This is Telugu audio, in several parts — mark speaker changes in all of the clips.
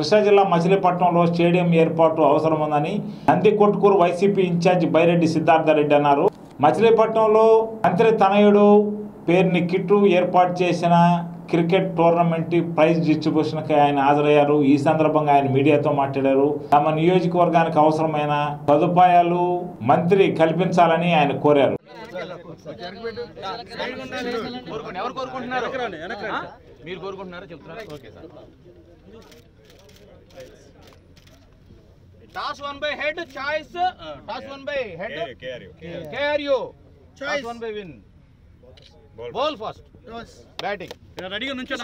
Speaker 1: కృష్ణా జిల్లా మచిలీపట్నంలో స్టేడియం ఏర్పాటు అవసరముందని Nandikotkur YCP incharge Byreddy Siddhartha Reddy అన్నారు మచిలీపట్నంలో మంత్రి తనయుడు పేరుని కిట్టు ఏర్పాటు చేసిన క్రికెట్ టోర్నమెంట్ ప్రైజ్ డిస్ట్రిబ్యూషన్కి ఆయన హాజరయ్యారు ఈ సందర్భంగా ఆయన మీడియాతో మాట్లాడారు తమ నియోజకవర్గానికి అవసరమైన సదుపాయాలు మంత్రి కల్పించాలని ఆయన కోరారు
Speaker 2: కోరుకోండి ఎవరు కోరుకుంటున్నారు ఆ? మీరు కోరుకుంటున్నారా చెప్తున్నారా okay sir toss one by head choice toss one by head KRU choice one by win bowl first batting రెడీగా నుంచో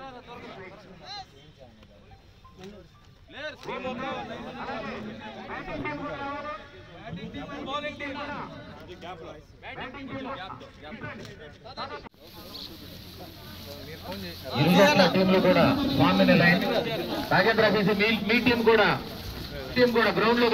Speaker 3: ఇరు జట్ల టీంలు కూడా స్వామిని లైన్ నాగేంద్ర చేసి మీ మీ టీం కూడా టీం కూడా గ్రౌండ్ లో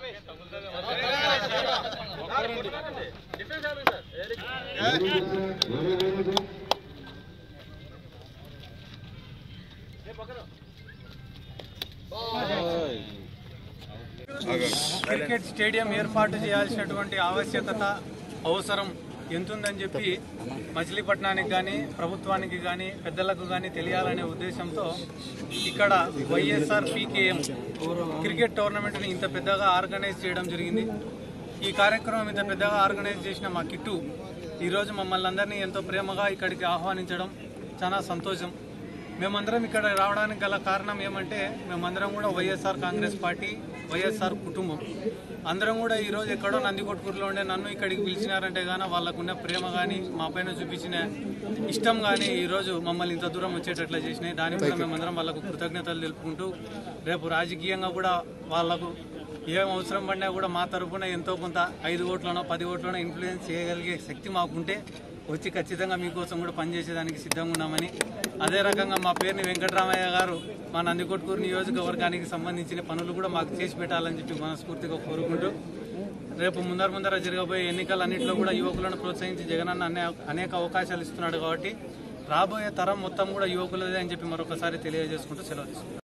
Speaker 4: క్రికెట్ స్టేడియం ఏర్పాటు చేయాల్సినటువంటి ఆవశ్యకత అవసరం ఎంతుందని చెప్పి మచిలీపట్నానికి కానీ ప్రభుత్వానికి కానీ పెద్దలకు కానీ తెలియాలనే ఉద్దేశంతో ఇక్కడ వైఎస్ఆర్ పీకేఎం క్రికెట్ టోర్నమెంట్ని ఇంత పెద్దగా ఆర్గనైజ్ చేయడం జరిగింది ఈ కార్యక్రమం ఇంత పెద్దగా ఆర్గనైజ్ చేసిన మా కిట్టు ఈరోజు మమ్మల్ని అందరినీ ఎంతో ప్రేమగా ఇక్కడికి ఆహ్వానించడం చాలా సంతోషం మేమందరం ఇక్కడ రావడానికి గల కారణం ఏమంటే మేమందరం కూడా వైఎస్ఆర్ కాంగ్రెస్ పార్టీ వైఎస్ఆర్ కుటుంబం అందరం కూడా ఈరోజు ఎక్కడో నందికొట్కూరులో ఉండే నన్ను ఇక్కడికి పిలిచినారంటే గానీ వాళ్ళకున్న ప్రేమ కానీ మా పైన చూపించిన ఇష్టం కానీ ఈరోజు మమ్మల్ని ఇంత దూరం వచ్చేటట్లు చేసినాయి దాని కూడా మేమందరం వాళ్ళకు కృతజ్ఞతలు తెలుపుకుంటూ రేపు రాజకీయంగా కూడా వాళ్ళకు ఏం అవసరం పడినా కూడా మా తరఫున ఎంతో కొంత ఐదు ఓట్లనో పది ఓట్లనో ఇన్ఫ్లుయెన్స్ చేయగలిగే శక్తి మాకుంటే వచ్చి ఖచ్చితంగా మీకోసం కూడా పనిచేసేదానికి సిద్ధంగా ఉన్నామని అదే రకంగా మా పేరుని వెంకటరామయ్య గారు మా నందికొట్కూరు నియోజకవర్గానికి సంబంధించిన పనులు కూడా మాకు చేసి పెట్టాలని చెప్పి మనస్ఫూర్తిగా కోరుకుంటూ రేపు ముందర ముందర జరగబోయే ఎన్నికలన్నింటిలో కూడా యువకులను ప్రోత్సహించి జగనన్న అనే అనేక అవకాశాలు ఇస్తున్నాడు కాబట్టి రాబోయే తరం మొత్తం కూడా యువకులదే అని చెప్పి మరొకసారి తెలియజేసుకుంటూ సెలవు తీసుకుంటాం